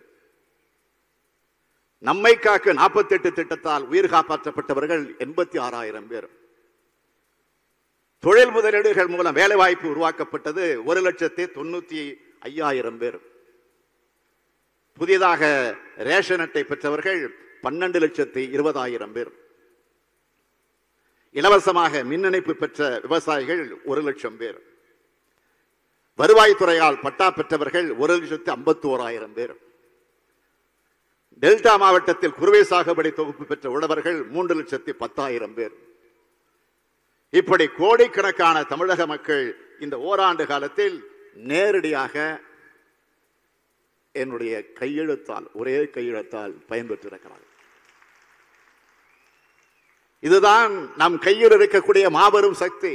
நம்மை காக்க நாற்பத்தி எட்டு திட்டத்தால் உயிர் காப்பாற்றப்பட்டவர்கள் எண்பத்தி ஆறாயிரம் பேர் தொழில் முதலீடுகள் மூலம் வேலை வாய்ப்பு உருவாக்கப்பட்டது ஒரு லட்சத்தி தொண்ணூத்தி ஐயாயிரம் பேர் புதிதாக ரேஷன் அட்டை பெற்றவர்கள் பன்னெண்டு லட்சத்தி இருபதாயிரம் பேர் இலவசமாக மின் இணைப்பு பெற்ற விவசாயிகள் ஒரு லட்சம் பேர் வருவாய்த்துறையால் பட்டா பெற்றவர்கள் ஒரு லட்சத்தி ஐம்பத்தி ஓராயிரம் பேர் டெல்டா மாவட்டத்தில் குறுவை சாகுபடி தொகுப்பு பெற்ற உழவர்கள் மூன்று லட்சத்தி பத்தாயிரம் பேர் இப்படி கோடிக்கணக்கான தமிழக மக்கள் இந்த ஓராண்டு காலத்தில் நேரடியாக என்னுடைய கையெழுத்தால் ஒரே கையெழுத்தால் பயன்பெற்றிருக்கிறார்கள் இதுதான் நம் கையில் இருக்கக்கூடிய மாபெரும் சக்தி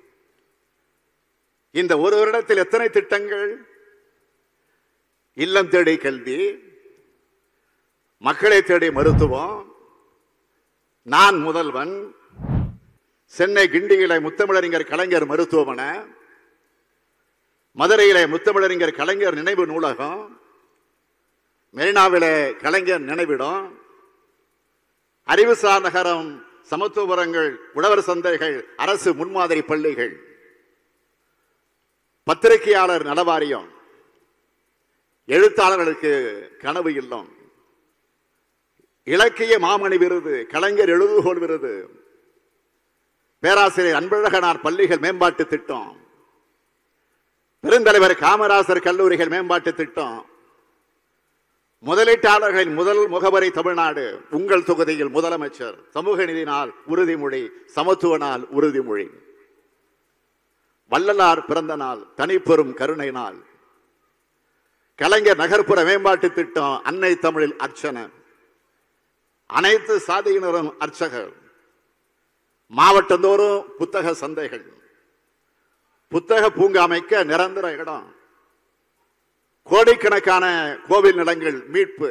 இந்த ஒரு வருடத்தில் எத்தனை திட்டங்கள் இல்லம் தேடி கல்வி மக்களை தேடி மருத்துவம் நான் முதல்வன் சென்னை கிண்டியில முத்தமிழறிஞர் கலைஞர் மருத்துவமனை மதுரையிலே முத்தமிழறிஞர் கலைஞர் நினைவு நூலகம் மெரினாவிலே கலைஞர் நினைவிடம் அறிவுசார் நகரம் சமத்துவபுரங்கள் உழவர் சந்தைகள் அரசு முன்மாதிரி பள்ளிகள் பத்திரிகையாளர் நலவாரியம் எழுத்தாளர்களுக்கு கனவு இல்லம் இலக்கிய மாமணி விருது கலைஞர் எழுதுகோள் விருது பேராசிரியர் அன்பழகனார் பள்ளிகள் மேம்பாட்டு திட்டம் பெருந்தலைவர் காமராசர் கல்லூரிகள் மேம்பாட்டு திட்டம் முதலீட்டாளர்களின் முதல் முகவரி தமிழ்நாடு உங்கள் தொகுதியில் முதலமைச்சர் சமூக நீதி நாள் உறுதிமொழி சமத்துவ நாள் உறுதிமொழி வள்ளலார் பிறந்த நாள் தனிப்பெரும் கருணை நாள் கலைஞர் நகர்ப்புற மேம்பாட்டு திட்டம் அன்னை தமிழில் அர்ச்சனை அனைத்து சாதியினரும் அர்ச்சகர் மாவட்டந்தோறும் புத்தக சந்தைகள் புத்தக பூங்கா அமைக்க நிரந்தர இடம் கோடிக்கணக்கான கோவில் நிலங்கள் மீட்பு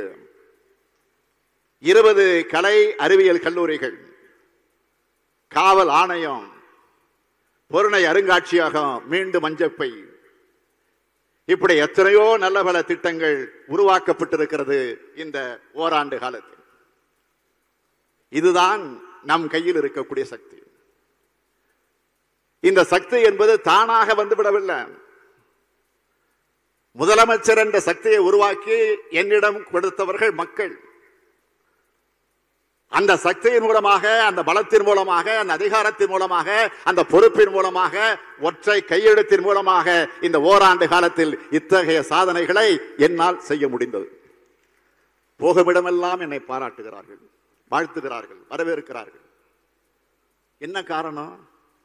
இருபது கலை அறிவியல் கல்லூரிகள் காவல் ஆணையம் பொருணை அருங்காட்சியகம் மீண்டும் மஞ்சப்பை இப்படி எத்தனையோ நல்ல பல திட்டங்கள் உருவாக்கப்பட்டிருக்கிறது இந்த ஓராண்டு காலத்தில் இதுதான் நம் கையில் இருக்கக்கூடிய சக்தி இந்த சக்தி என்பது தானாக வந்துவிடவில்லை முதலமைச்சர் என்ற சக்தியை உருவாக்கி என்னிடம் கொடுத்தவர்கள் மக்கள் அந்த சக்தியின் மூலமாக அந்த பலத்தின் மூலமாக அந்த அதிகாரத்தின் மூலமாக அந்த பொறுப்பின் மூலமாக ஒற்றை கையெழுத்தின் மூலமாக இந்த ஓராண்டு காலத்தில் இத்தகைய சாதனைகளை என்னால் செய்ய முடிந்தது போகுமிடமெல்லாம் என்னை பாராட்டுகிறார்கள் வாழ்த்துகிறார்கள் வரவேற்கிறார்கள் என்ன காரணம்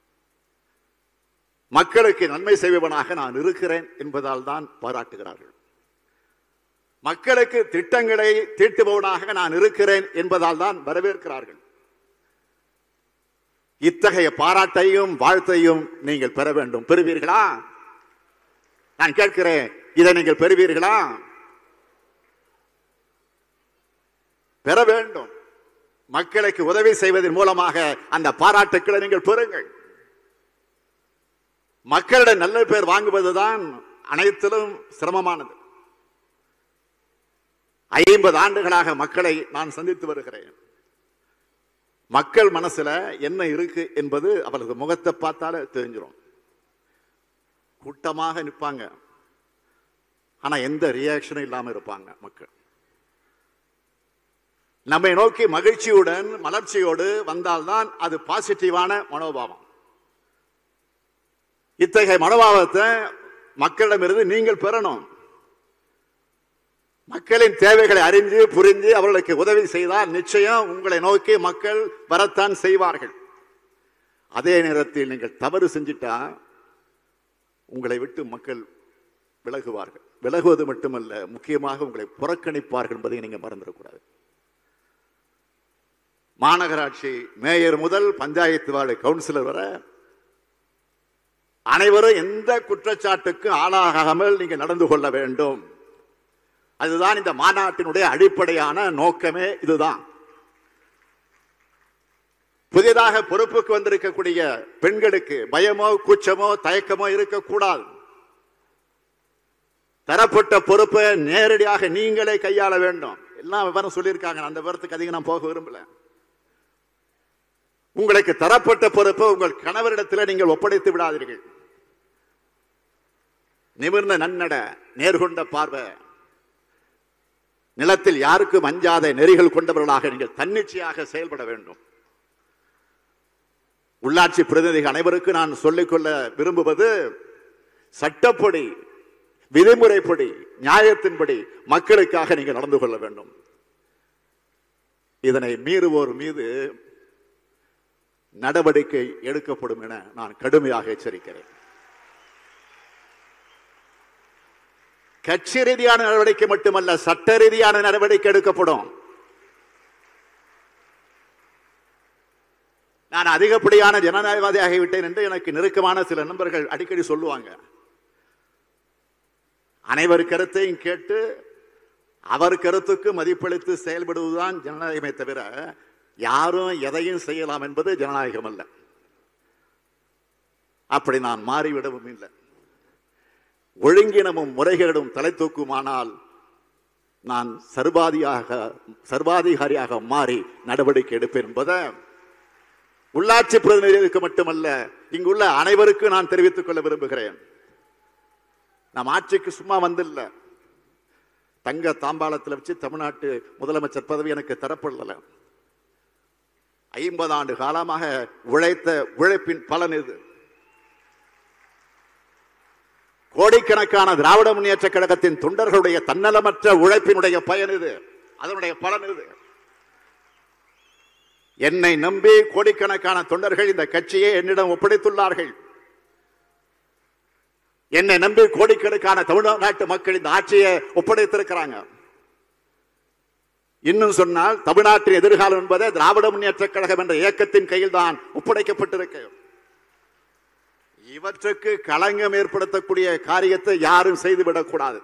மக்களுக்கு நன்மை செய்பவனாக நான் இருக்கிறேன் என்பதால் தான் பாராட்டுகிறார்கள் மக்களுக்கு திட்டங்களை தீட்டுபவனாக நான் இருக்கிறேன் என்பதால் தான் வரவேற்கிறார்கள் இத்தகைய பாராட்டையும் வாழ்த்தையும் நீங்கள் பெற வேண்டும் பெறுவீர்களா நான் கேட்கிறேன் இதை நீங்கள் பெறுவீர்களா பெற வேண்டும் மக்களுக்கு உதவி செய்வதன் மூலமாக அந்த பாராட்டுக்களை நீங்கள் பெறுங்கள் மக்களிடம் நல்ல பேர் வாங்குவதுதான் அனைத்திலும் சிரமமானது ஐம்பது ஆண்டுகளாக மக்களை நான் சந்தித்து வருகிறேன் மக்கள் மனசுல என்ன இருக்கு என்பது அவரது முகத்தை பார்த்தாலே தெரிஞ்சிடும் கூட்டமாக நிற்பாங்க ஆனா எந்த ரியாக்ஷனும் இல்லாம இருப்பாங்க மக்கள் நம்மை நோக்கி மகிழ்ச்சியுடன் மலர்ச்சியோடு வந்தால்தான் அது பாசிட்டிவான மனோபாவம் இத்தகைய மனோபாவத்தை மக்களிடமிருந்து நீங்கள் பெறணும் மக்களின் தேவைகளை அறிந்து புரிந்து அவர்களுக்கு உதவி செய்தால் நிச்சயம் உங்களை நோக்கி மக்கள் வரத்தான் செய்வார்கள் அதே நேரத்தில் நீங்கள் தவறு செஞ்சிட்டா உங்களை விட்டு மக்கள் விலகுவார்கள் விலகுவது மட்டுமல்ல முக்கியமாக உங்களை புறக்கணிப்பார்கள் என்பதை நீங்க மறந்துடக்கூடாது மாநகராட்சி மேயர் முதல் பஞ்சாயத்து வார்டு கவுன்சிலர் வரை அனைவரும் எந்த குற்றச்சாட்டுக்கும் ஆளாகாமல் நீங்க நடந்து கொள்ள வேண்டும் அதுதான் இந்த மாநாட்டினுடைய அடிப்படையான நோக்கமே இதுதான் புதிதாக பொறுப்புக்கு வந்திருக்கக்கூடிய பெண்களுக்கு பயமோ கூச்சமோ தயக்கமோ இருக்கக்கூடாது தரப்பட்ட பொறுப்பை நேரடியாக நீங்களே கையாள வேண்டும் எல்லாம் விவரம் சொல்லியிருக்காங்க அந்த விவரத்துக்கு அதிகம் நான் போக விரும்பல உங்களுக்கு தரப்பட்ட பொறுப்பை உங்கள் கணவரிடத்தில் நீங்கள் ஒப்படைத்து விடாதீர்கள் நிமிர்ந்த நன்னட நேர்கொண்ட பார்வை நிலத்தில் யாருக்கும் அஞ்சாத நெறிகள் கொண்டவர்களாக நீங்கள் தன்னிச்சையாக செயல்பட வேண்டும் உள்ளாட்சி பிரதிநிதிகள் அனைவருக்கும் நான் சொல்லிக்கொள்ள விரும்புவது சட்டப்படி விதிமுறைப்படி நியாயத்தின்படி மக்களுக்காக நீங்கள் நடந்து கொள்ள வேண்டும் இதனை மீறுவோர் மீது நடவடிக்கை எடுக்கப்படும் என நான் கடுமையாக எச்சரிக்கிறேன் கட்சி ரீதியான நடவடிக்கை மட்டுமல்ல சட்ட ரீதியான நடவடிக்கை எடுக்கப்படும் நான் அதிகப்படியான ஜனநாயகவாதி ஆகிவிட்டேன் என்று எனக்கு நெருக்கமான சில நண்பர்கள் அடிக்கடி சொல்லுவாங்க அனைவர் கருத்தையும் கேட்டு அவர் கருத்துக்கு மதிப்பளித்து செயல்படுவதுதான் ஜனநாயகமே தவிர யாரும் எதையும் செய்யலாம் என்பது ஜனநாயகம் அல்ல அப்படி நான் மாறிவிடவும் இல்லை ஒழுங்கினமும் முறைகேடும் தலை தூக்குமானால் நான் சர்வாதியாக சர்வாதிகாரியாக மாறி நடவடிக்கை எடுப்பேன் என்பதை உள்ளாட்சி பிரதிநிதிகளுக்கு மட்டுமல்ல இங்குள்ள அனைவருக்கும் நான் தெரிவித்துக் கொள்ள விரும்புகிறேன் நாம் ஆட்சிக்கு சும்மா வந்தில்ல தங்க தாம்பாளத்தில் வச்சு தமிழ்நாட்டு முதலமைச்சர் பதவி எனக்கு தரப்படல ஐம்பது ஆண்டு காலமாக உழைத்த உழைப்பின் பலன் இது கோடிக்கணக்கான திராவிட முன்னேற்ற கழகத்தின் தொண்டர்களுடைய தன்னலமற்ற உழைப்பினுடைய பயன் இது அதனுடைய பலன் இது என்னை நம்பி கோடிக்கணக்கான தொண்டர்கள் இந்த கட்சியை என்னிடம் ஒப்படைத்துள்ளார்கள் என்னை நம்பி கோடிக்கணக்கான தமிழ்நாட்டு மக்கள் இந்த ஆட்சியை ஒப்படைத்திருக்கிறாங்க இன்னும் சொன்னால் தமிழ்நாட்டின் எதிர்காலம் என்பதை திராவிட முன்னேற்ற கழகம் என்ற இயக்கத்தின் கையில் தான் ஒப்படைக்கப்பட்டிருக்கு இவற்றுக்கு களங்கம் ஏற்படுத்தக்கூடிய காரியத்தை யாரும் செய்துவிடக் கூடாது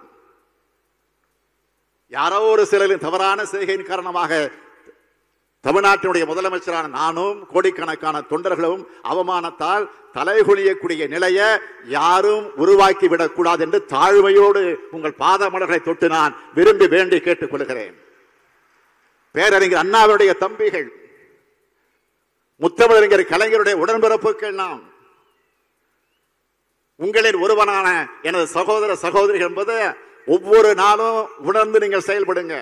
யாரோ ஒரு சிலரின் தவறான செய்கையின் காரணமாக தமிழ்நாட்டினுடைய முதலமைச்சரான நானும் கோடிக்கணக்கான தொண்டர்களும் அவமானத்தால் தலைகுனியக்கூடிய நிலையை யாரும் உருவாக்கி விடக்கூடாது என்று தாழ்மையோடு உங்கள் பாதமலர்களை தொட்டு நான் விரும்பி வேண்டி கேட்டுக் கொள்கிறேன் பேரறிஞர் அண்ணாவுடைய தம்பிகள் முத்தமிழறிஞர் கலைஞருடைய உடன்பிறப்புகள் நாம் உங்களின் ஒருவனான எனது சகோதர சகோதரிகள் என்பது ஒவ்வொரு நாளும் உணர்ந்து நீங்கள் செயல்படுங்க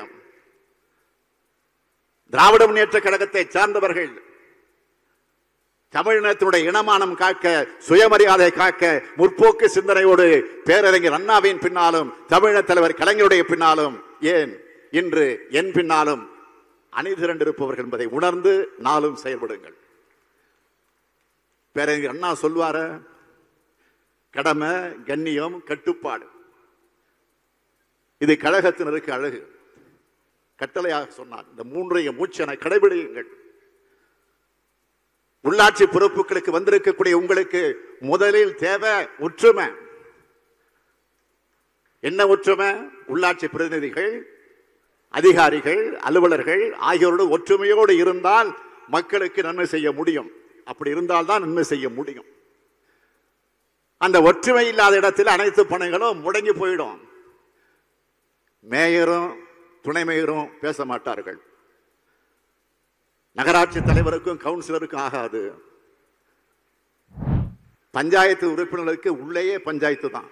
திராவிட முன்னேற்ற கழகத்தை சார்ந்தவர்கள் தமிழினத்தினுடைய இனமானம் காக்க சுயமரியாதை காக்க முற்போக்கு சிந்தனையோடு பேரறிஞர் அண்ணாவின் பின்னாலும் தமிழக தலைவர் கலைஞருடைய பின்னாலும் ஏன் இன்று என் பின்னாலும் அணிதிரண்டிருப்பவர்கள் என்பதை உணர்ந்து நாளும் செயல்படுங்கள் பேரறிஞர் அண்ணா சொல்வார கடமை கண்ணியம் கட்டுப்பாடு இது கழகத்தினருக்கு அழகு கட்டளையாக சொன்னார் இந்த மூன்றையும் மூச்சென கடைபிடியுங்கள் உள்ளாட்சி பொறுப்புகளுக்கு வந்திருக்கக்கூடிய உங்களுக்கு முதலில் தேவை ஒற்றுமை என்ன ஒற்றுமை உள்ளாட்சி பிரதிநிதிகள் அதிகாரிகள் அலுவலர்கள் ஆகியோரோடு ஒற்றுமையோடு இருந்தால் மக்களுக்கு நன்மை செய்ய முடியும் அப்படி இருந்தால் தான் நன்மை செய்ய முடியும் அந்த ஒற்றுமை இல்லாத இடத்தில் அனைத்து பணிகளும் முடங்கி போயிடும் மேயரும் துணை மேயரும் பேச மாட்டார்கள் நகராட்சி தலைவருக்கும் கவுன்சிலருக்கும் ஆகாது பஞ்சாயத்து உறுப்பினர்களுக்கு உள்ளேயே பஞ்சாயத்து தான்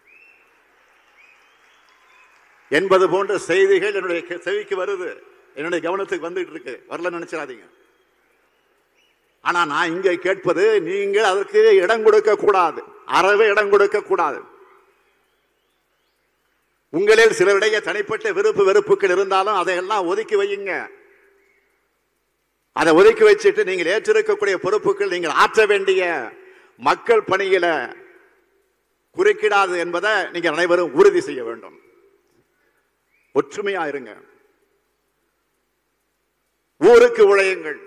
என்பது போன்ற செய்திகள் என்னுடைய கே- செவிக்கு வருது என்னுடைய கவனத்துக்கு வந்துட்டு இருக்கு வரல நினைச்சிடாதீங்க ஆனா நான் இங்கே கேட்பது நீங்கள் அதற்கு இடம் கொடுக்க கூடாது அறவே இடம் கொடுக்க கூடாது உங்களில் சிலருடைய தனிப்பட்ட விருப்பு வெறுப்புகள் இருந்தாலும் அதையெல்லாம் ஒதுக்கி வையுங்க அதை ஒதுக்கி வச்சுட்டு நீங்கள் ஏற்றிருக்கக்கூடிய பொறுப்புகள் நீங்கள் ஆற்ற வேண்டிய மக்கள் பணியில குறுக்கிடாது என்பதை நீங்கள் அனைவரும் உறுதி செய்ய வேண்டும் ஒற்றுமையா இருங்க ஊருக்கு உழையுங்கள்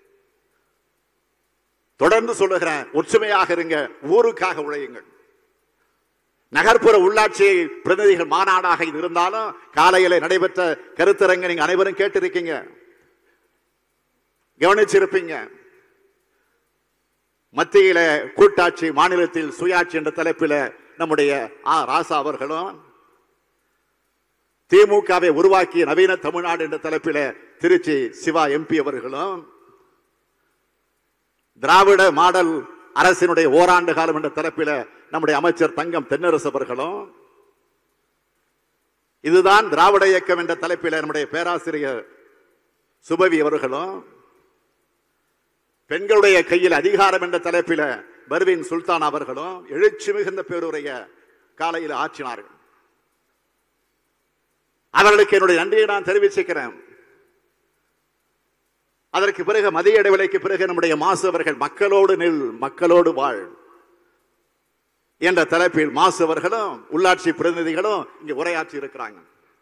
தொடர்ந்து சொல்லுகிறேன் ஒற்றுமையாக இருங்க ஊருக்காக உழையுங்கள் நகர்ப்புற உள்ளாட்சி பிரதிநிதிகள் மாநாடாக இது இருந்தாலும் காலையில நடைபெற்ற கருத்தரங்க நீங்க அனைவரும் கேட்டிருக்கீங்க கவனிச்சிருப்பீங்க மத்தியில கூட்டாட்சி மாநிலத்தில் சுயாட்சி என்ற தலைப்பில் நம்முடைய ஆ ராசா அவர்களும் திமுகவை உருவாக்கிய நவீன தமிழ்நாடு என்ற தலைப்பில் திருச்சி சிவா எம்பி அவர்களும் திராவிட மாடல் அரசினுடைய ஓராண்டு காலம் என்ற தலைப்பில் நம்முடைய அமைச்சர் தங்கம் தென்னரசு அவர்களும் இதுதான் திராவிட இயக்கம் என்ற தலைப்பில் நம்முடைய பேராசிரியர் சுபவி அவர்களும் பெண்களுடைய கையில் அதிகாரம் என்ற தலைப்பில் பர்வீன் சுல்தான் அவர்களும் எழுச்சி மிகுந்த பேருடைய காலையில் ஆற்றினார்கள் அவர்களுக்கு என்னுடைய நன்றியை நான் தெரிவிச்சுக்கிறேன் அதற்கு பிறகு மதிய இடைவெளிக்கு பிறகு நம்முடைய மாசு அவர்கள் மக்களோடு நில் மக்களோடு வாழ் என்ற தலைப்பில் மாசு அவர்களும் உள்ளாட்சி பிரதிநிதிகளும் இங்கு உரையாற்றி இருக்கிறாங்க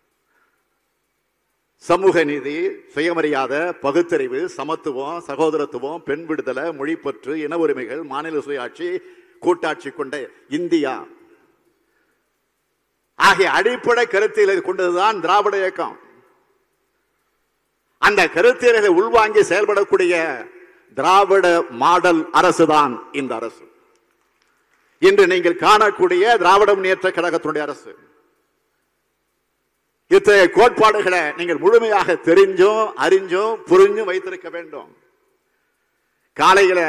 சமூக நீதி சுயமரியாதை பகுத்தறிவு சமத்துவம் சகோதரத்துவம் பெண் விடுதலை மொழிப்பற்று இன உரிமைகள் மாநில சுயாட்சி கூட்டாட்சி கொண்ட இந்தியா ஆகிய அடிப்படை கருத்தியலை கொண்டதுதான் திராவிட இயக்கம் அந்த கருத்தியலை உள்வாங்கி செயல்படக்கூடிய திராவிட மாடல் அரசுதான் இந்த அரசு இன்று நீங்கள் காணக்கூடிய திராவிட முன்னேற்ற கழகத்தினுடைய அரசு இத்தகைய கோட்பாடுகளை நீங்கள் முழுமையாக தெரிஞ்சும் அறிஞ்சும் புரிஞ்சும் வைத்திருக்க வேண்டும் காலையில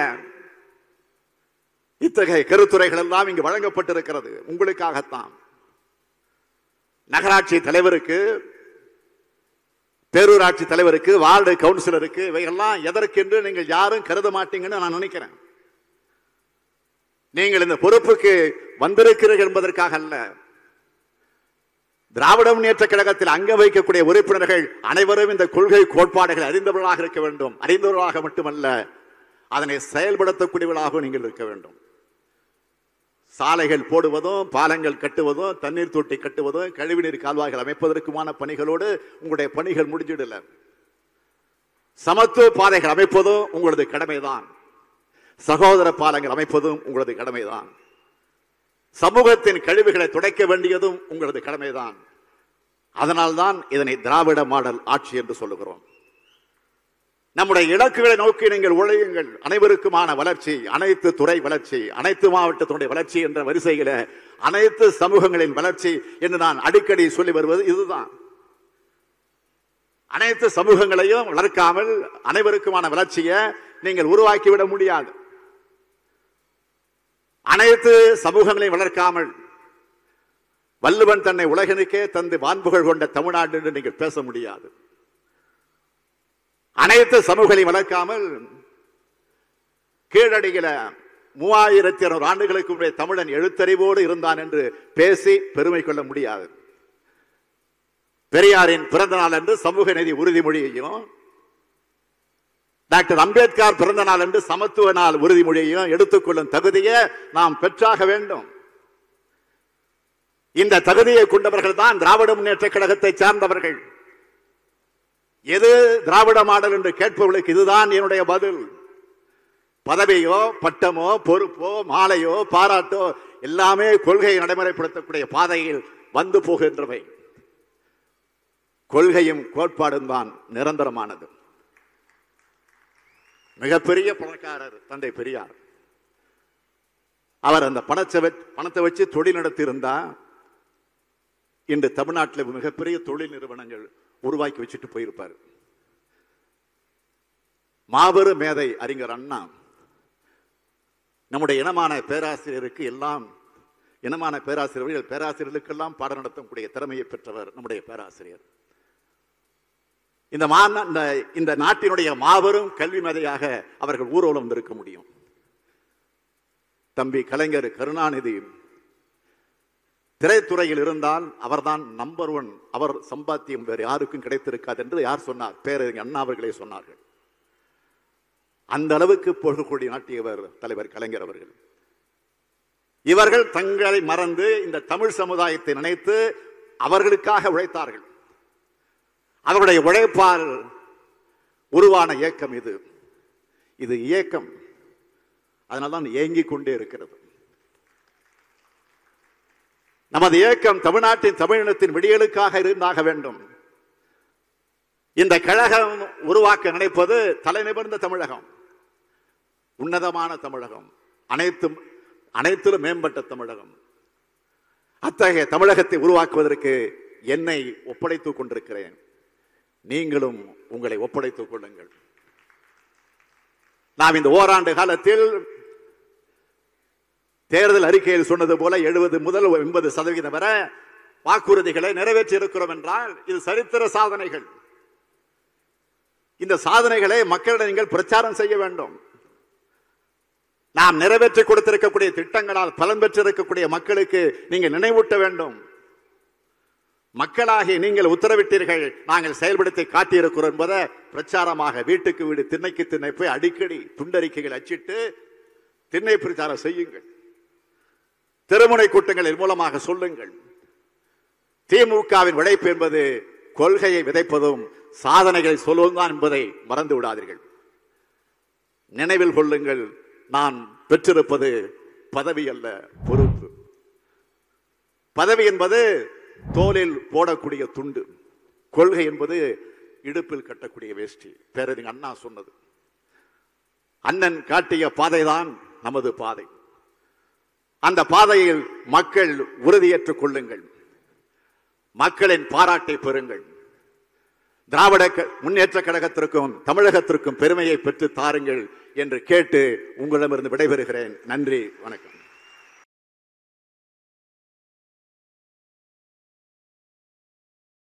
இத்தகைய கருத்துரைகள் எல்லாம் இங்கு வழங்கப்பட்டிருக்கிறது உங்களுக்காகத்தான் நகராட்சி தலைவருக்கு பேரூராட்சி தலைவருக்கு வார்டு கவுன்சிலருக்கு இவைகள்லாம் எதற்கென்று நீங்கள் யாரும் கருத மாட்டீங்கன்னு நான் நினைக்கிறேன் நீங்கள் இந்த பொறுப்புக்கு வந்திருக்கிறீர்கள் என்பதற்காக அல்ல திராவிட முன்னேற்ற கழகத்தில் அங்க வைக்கக்கூடிய உறுப்பினர்கள் அனைவரும் இந்த கொள்கை கோட்பாடுகளை அறிந்தவர்களாக இருக்க வேண்டும் அறிந்தவர்களாக மட்டுமல்ல அதனை செயல்படுத்தக்கூடியவர்களாக நீங்கள் இருக்க வேண்டும் சாலைகள் போடுவதும் பாலங்கள் கட்டுவதும் தண்ணீர் தொட்டி கட்டுவதும் கழிவுநீர் கால்வாய்கள் அமைப்பதற்குமான பணிகளோடு உங்களுடைய பணிகள் முடிஞ்சிடல சமத்துவ பாதைகள் அமைப்பதும் உங்களது கடமைதான் சகோதர பாலங்கள் அமைப்பதும் உங்களது கடமைதான் சமூகத்தின் கழிவுகளை துடைக்க வேண்டியதும் உங்களது கடமைதான் அதனால்தான் இதனை திராவிட மாடல் ஆட்சி என்று சொல்லுகிறோம் நம்முடைய இலக்குகளை நோக்கி நீங்கள் உழையுங்கள் அனைவருக்குமான வளர்ச்சி அனைத்து துறை வளர்ச்சி அனைத்து மாவட்டத்தினுடைய வளர்ச்சி என்ற வரிசையில அனைத்து சமூகங்களின் வளர்ச்சி என்று நான் அடிக்கடி சொல்லி வருவது இதுதான் அனைத்து சமூகங்களையும் வளர்க்காமல் அனைவருக்குமான வளர்ச்சியை நீங்கள் உருவாக்கிவிட முடியாது அனைத்து சமூகங்களையும் வளர்க்காமல் வள்ளுவன் தன்னை உலகனுக்கே தந்து வான்புகழ் கொண்ட தமிழ்நாடு என்று நீங்கள் பேச முடியாது அனைத்து சமூகங்களையும் வளர்க்காமல் கீழடியில மூவாயிரத்தி இருநூறு ஆண்டுகளுக்கு முன்னே தமிழன் எழுத்தறிவோடு இருந்தான் என்று பேசி பெருமை கொள்ள முடியாது பெரியாரின் பிறந்த நாள் என்று சமூக நீதி உறுதிமொழியையும் டாக்டர் அம்பேத்கர் பிறந்த நாள் என்று சமத்துவ நாள் உறுதிமொழியையும் எடுத்துக்கொள்ளும் தகுதியை நாம் பெற்றாக வேண்டும் இந்த தகுதியை கொண்டவர்கள் தான் திராவிட முன்னேற்ற கழகத்தை சார்ந்தவர்கள் எது திராவிட மாடல் என்று கேட்பவர்களுக்கு இதுதான் என்னுடைய பதில் பதவியோ பட்டமோ பொறுப்போ மாலையோ பாராட்டோ எல்லாமே கொள்கையை நடைமுறைப்படுத்தக்கூடிய பாதையில் வந்து போகின்றவை கொள்கையும் கோட்பாடும் தான் நிரந்தரமானது மிகப்பெரிய பணக்காரர் தந்தை பெரியார் அவர் அந்த பணத்தை வச்சு பணத்தை வச்சு தொழில் நடத்தி இருந்தா இன்று தமிழ்நாட்டில் மிகப்பெரிய தொழில் நிறுவனங்கள் உருவாக்கி வச்சுட்டு போயிருப்பார் மாபெரும் மேதை அறிஞர் அண்ணா நம்முடைய இனமான பேராசிரியருக்கு எல்லாம் இனமான பேராசிரியர்கள் பேராசிரியர்களுக்கெல்லாம் பாடம் நடத்தக்கூடிய திறமையை பெற்றவர் நம்முடைய பேராசிரியர் இந்த மா- இந்த இந்த நாட்டினுடைய மாபெரும் கல்வி மேதையாக அவர்கள் ஊர்வலம் வந்திருக்க முடியும் தம்பி கலைஞர் கருணாநிதி திரைத்துறையில் இருந்தால் அவர்தான் நம்பர் ஒன் அவர் சம்பாத்தியம் வேறு யாருக்கும் கிடைத்திருக்காது என்று யார் சொன்னார் பேரறிஞர் அண்ணா அவர்களே சொன்னார்கள் அந்த அளவுக்கு புகழ்கூடி நாட்டியவர் தலைவர் கலைஞர் அவர்கள் இவர்கள் தங்களை மறந்து இந்த தமிழ் சமுதாயத்தை நினைத்து அவர்களுக்காக உழைத்தார்கள் அவருடைய உழைப்பால் உருவான இயக்கம் இது இது இயக்கம் அதனால்தான் இயங்கிக் கொண்டே இருக்கிறது நமது இயக்கம் தமிழ்நாட்டின் தமிழினத்தின் விடியலுக்காக இருந்தாக வேண்டும் இந்த கழகம் உருவாக்க நினைப்பது தலை நிமிர்ந்த தமிழகம் உன்னதமான தமிழகம் அனைத்தும் அனைத்திலும் மேம்பட்ட தமிழகம் அத்தகைய தமிழகத்தை உருவாக்குவதற்கு என்னை ஒப்படைத்துக் கொண்டிருக்கிறேன் நீங்களும் உங்களை ஒப்படைத்துக் கொள்ளுங்கள் நாம் இந்த ஓராண்டு காலத்தில் தேர்தல் அறிக்கையில் சொன்னது போல எழுபது முதல் எண்பது சதவீதம் வரை வாக்குறுதிகளை நிறைவேற்றி இருக்கிறோம் என்றால் இது சரித்திர சாதனைகள் இந்த சாதனைகளை மக்களிடம் நீங்கள் பிரச்சாரம் செய்ய வேண்டும் நாம் நிறைவேற்றி கொடுத்திருக்கக்கூடிய திட்டங்களால் பலன் பெற்றிருக்கக்கூடிய மக்களுக்கு நீங்கள் நினைவூட்ட வேண்டும் மக்களாகி நீங்கள் உத்தரவிட்டீர்கள் நாங்கள் செயல்படுத்தி காட்டியிருக்கிறோம் என்பதை பிரச்சாரமாக வீட்டுக்கு வீடு திண்ணைக்கு திண்ணை போய் அடிக்கடி துண்டறிக்கைகள் அச்சிட்டு திண்ணை பிரச்சாரம் செய்யுங்கள் திருமுனை கூட்டங்களின் மூலமாக சொல்லுங்கள் திமுகவின் உழைப்பு என்பது கொள்கையை விதைப்பதும் சாதனைகளை சொல்வதும் என்பதை மறந்து விடாதீர்கள் நினைவில் கொள்ளுங்கள் நான் பெற்றிருப்பது பதவி அல்ல பொறுப்பு பதவி என்பது தோலில் போடக்கூடிய துண்டு கொள்கை என்பது இடுப்பில் கட்டக்கூடிய வேஷ்டி பேரறிஞர் அண்ணா சொன்னது அண்ணன் காட்டிய பாதைதான் நமது பாதை அந்த பாதையில் மக்கள் உறுதியேற்றுக் கொள்ளுங்கள் மக்களின் பாராட்டை பெறுங்கள் திராவிட க- முன்னேற்ற கழகத்திற்கும் தமிழகத்திற்கும் பெருமையை பெற்று தாருங்கள் என்று கேட்டு உங்களிடமிருந்து விடைபெறுகிறேன் நன்றி வணக்கம்